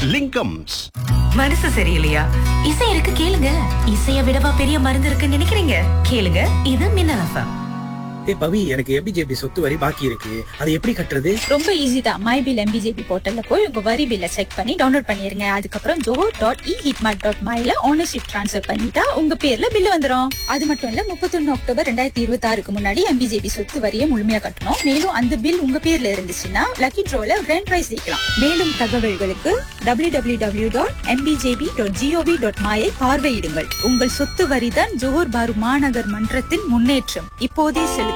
லிங்கம்ஸ் மனசு சரியில்லையா இசை இருக்கு கேளுங்க இசைய விடவா பெரிய மருந்து இருக்குன்னு நினைக்கிறீங்க கேளுங்க இது மின்னல் எஃப்எம் ஏய் பவி எனக்கு எபிஜேபி சொத்து வரி பாக்கி இருக்கு அது எப்படி கட்டுறது ரொம்ப ஈஸி தான் மை பில் எம்பிஜேபி போர்ட்டல்ல போய் உங்க வரி பில்ல செக் பண்ணி டவுன்லோட் பண்ணிருங்க அதுக்கப்புறம் ஜோஹோ டாட் இ ஹிட்மார்ட் டாட் மைல ஓனர்ஷிப் ட்ரான்ஸ்ஃபர் பண்ணிட்டா உங்க பேர்ல பில் வந்துரும் அது மட்டும் இல்ல முப்பத்தொன்னு அக்டோபர் ரெண்டாயிரத்தி இருபத்தி ஆறுக்கு முன்னாடி எம்பிஜேபி சொத்து வரியை முழுமையா கட்டணும் மேலும் அந்த பில் உங்க பேர்ல இருந்துச்சுன்னா லக்கி ட்ரோல கிராண்ட் பிரைஸ் ஜெயிக்கலாம் மேலும் தகவல்களுக்கு W W W dot M B J P dot G O V dot மாயை பார்வையிடுங்கள் உங்கள் சொத்து வரி தான் ஜோஹர் பாரு மாநகர் மன்றத்தின் முன்னேற்றம் இப்போதே செலுத்த